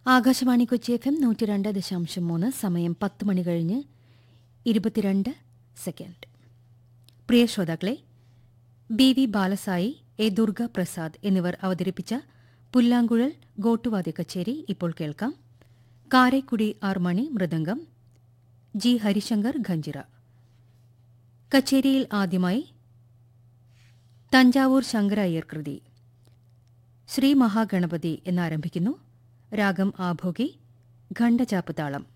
Akashvani Kochi F M നൂറ്റി രണ്ട് ദശാംശം മൂന്ന് സമയം പത്ത് മണി കഴിഞ്ഞ് ഇരുപത്തിരണ്ട് സെക്കൻഡ് പ്രിയ ശ്രോതാക്കളെ B V Balasai A Durga Prasad എന്നിവർ അവതരിപ്പിച്ച പുല്ലാങ്കുഴൽ ഗോട്ടുവാദ്യ കച്ചേരി ഇപ്പോൾ കേൾക്കാം കാരൈക്കുടി ആർ മണി മൃദംഗം ജി ഹരിശങ്കർ ഖഞ്ചിറ കച്ചേരിയിൽ ആദ്യമായി തഞ്ചാവൂർ ശങ്കര അയ്യർ കൃതി ശ്രീ മഹാഗണപതി എന്നാരംഭിക്കുന്നു രാഗം ആഭോഗി ഖണ്ഡചാപ്പ് താളം